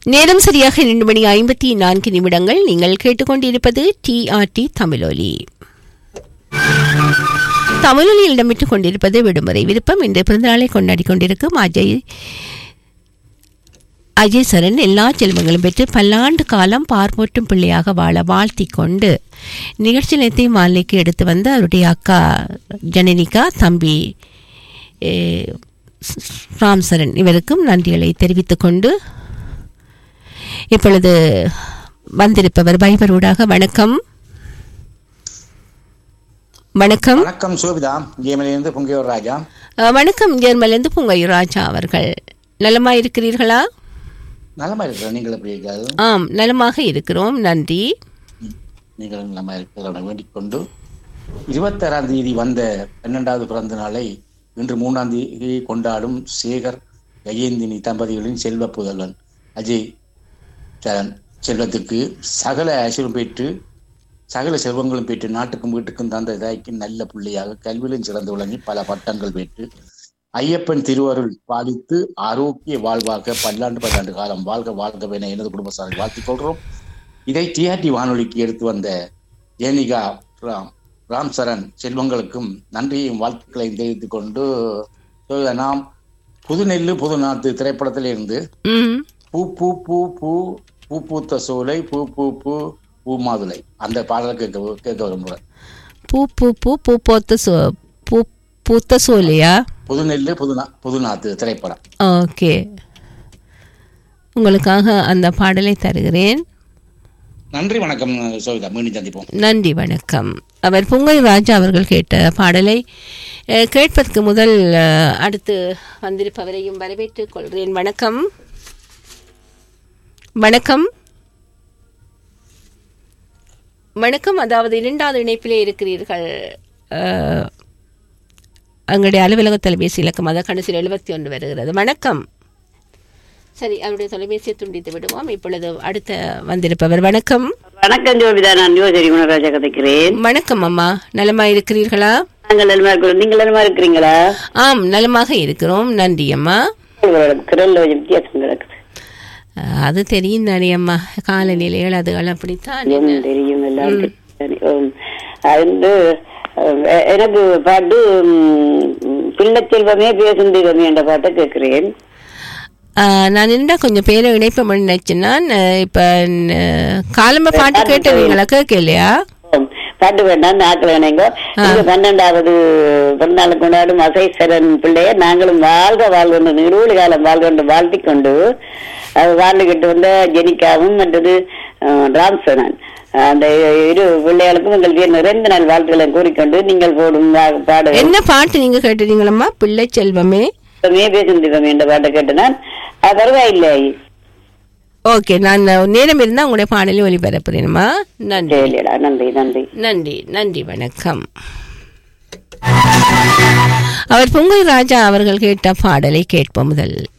நேரம் சரியாக இரண்டு மணி ஐம்பத்தி நான்கு நிமிடங்கள் நீங்கள் கேட்டுக்கொண்டிருப்பது டிஆர்டி தமிழொலி தமிழொலியில் இடம்பெற்றுக் கொண்டிருப்பது விடுமுறை விருப்பம் இன்று பிறந்தநாளை கொண்டாடி கொண்டிருக்கும் அஜய் அஜய் சரண் எல்லா செல்வங்களும் பெற்று பல்லாண்டு காலம் பார்ப்போட்டும் பிள்ளையாக வாழ வாழ்த்திக் கொண்டு நிகழ்ச்சி நேரத்தை மாலைக்கு எடுத்து வந்த அவருடைய அக்கா ஜனனிகா தம்பி ஏ, ராம் சரண் இவருக்கும் நன்றிகளை தெரிவித்துக் கொண்டு இப்பொழுது வந்திருப்பவர் பைபரூடாக வணக்கம் வணக்கம் வணக்கம் சோபிதா கேமலிருந்து பொங்கியோர் ராஜா அஹ், வணக்கம் ஜெர்மலேருந்து பூங்கையூர் ராஜா அவர்கள் நலமா இருக்கிறீர்களா நலமா இருக்கிற நீங்கள் எப்படி இருக்காது ஆம் நலமாக இருக்கிறோம் நன்றி நீங்கள் நலமா இருக்கிறத வேண்டிக் கொண்டு இருபத்தாறாம் தேதி வந்த பன்னெண்டாவது பிறந்த நாளை இன்று மூணாம் தேதி கொண்டாடும் சேகர் கஜேந்தினி தம்பதிகளின் செல்வ புதல்வன் அஜய் சரண் செல்வத்துக்கு சகல ஐஸ்வரம் பெற்று சகல செல்வங்களும் பெற்று நாட்டுக்கும் வீட்டுக்கும் தந்த இதாய்க்கு நல்ல பிள்ளையாக கல்வியிலும் சிறந்து விளங்கி பல பட்டங்கள் பெற்று ஐயப்பன் திருவருள் பாலித்து ஆரோக்கிய வாழ்வாக பல்லாண்டு பல்லாண்டு காலம் வாழ்க வாழ்கவென எனது குடும்ப சார்பில் வாழ்த்திக் கொள்கிறோம் இதை டிஆர்டி வானொலிக்கு எடுத்து வந்த ஜேனிகா ராம் ராம் சரண் செல்வங்களுக்கும் நன்றியையும் வாழ்த்துக்களையும் தெரிவித்துக் கொண்டு சொல்ல நாம் புதுநெல்லு புதுநாத்து திரைப்படத்திலிருந்து ம் பூ பூ பூ பூ பூ பூத்த சோலை பூ பூ பூ பூ மாதுளை அந்த பாடலை கேட்க கேட்க விரும்புகிறேன் பூ பூ பூ பூ போத்த சோ பூ பூத்த சோலையா புதுநெல்லு புதுநா புதுநாத்து திரைப்படம் ஓகே உங்களுக்காக அந்த பாடலை தருகிறேன் நன்றி வணக்கம் சோவிதா மீண்டும் சந்திப்போம் நன்றி வணக்கம் அவர் பொங்கல் ராஜா அவர்கள் கேட்ட பாடலை அஹ், கேட்பதற்கு முதல் அஹ், அடுத்து வந்திருப்பவரையும் வரவேற்றுக் கொள்கிறேன் வணக்கம் வணக்கம் வணக்கம் அதாவது இரண்டாவது இணைப்பிலே இருக்கிறீர்கள் அஹ், எங்களுடைய அலுவலக தொலைபேசி இலக்கம் அதாவது கடைசியில் எழுபத்தி ஒன்று வருகிறது வணக்கம் சரி அவருடைய தொலைபேசியை துண்டித்து விடுவோம் இப்பொழுது அடுத்த வந்திருப்பவர் வணக்கம் வணக்கம் ஜோபிதா நான் யோசரி குணராஜா கதைக்கிறேன் வணக்கம் அம்மா நலமா இருக்கிறீர்களா நாங்கள் நலமா இருக்கிறோம் நீங்கள் நலமா இருக்கிறீங்களா ஆம் நலமாக இருக்கிறோம் நன்றி அம்மா உங்களோட குரல்ல கொஞ்சம் வித்தியாசம் கிடக்குது அஹ், அது தெரியும் தானே அம்மா காலநிலைகள் அதுகள் அப்படித்தான் என்ன தெரியும் எல்லாருக்கும் சரி, உம், அது வந்து அஹ், எ- எனக்கு பாட்டு உம், பிள்ளைச் செல்வமே பேசும் தெய்வமே என்ற பாட்டை கேட்கிறேன் அஹ், நான் என்ன கொஞ்சம் பேரை இணைப்ப நினைச்சேன்னா அஹ், இப்ப அஹ், காலம்ப பாட்டு கேட்டவங்களா கேட்கலையா உம், பாட்டு வேண்டாம் நாட்கள் இணைங்கோ இந்த பன்னெண்டாவது பிறந்தநாள் கொண்டாடும் அசைசரன் பிள்ளைய நாங்களும் வாழ்க வாழ்கொண்டு நீடூழி காலம் வாழ்கொண்டு வாழ்த்திக் கொண்டு அது வாழ்ந்துகிட்டு வந்த ஜெனிகாவும் மற்றது அஹ், ராம்சரன் அந்த இரு பிள்ளைகளுக்கும் எங்களுக்கு நிறைந்த நாள் வாழ்த்துக்களை கூறிக்கொண்டு நீங்கள் போடும் வா- பாடு என்ன பாட்டு நீங்க கேட்டீங்களம்மா பிள்ளை செல்வமே மே பேசும் திவம் என்ற பாட்டை கேட்டு நான் அது பரவாயில்லை ஓகே நான் நேரம் இருந்தா உங்களுடைய பாடலை ஒளிபரப்புறேன்மா நன்றி சரிடா நன்றி நன்றி நன்றி நன்றி வணக்கம் அவர் பொங்கல் ராஜா அவர்கள் கேட்ட பாடலை கேட்போம் முதல்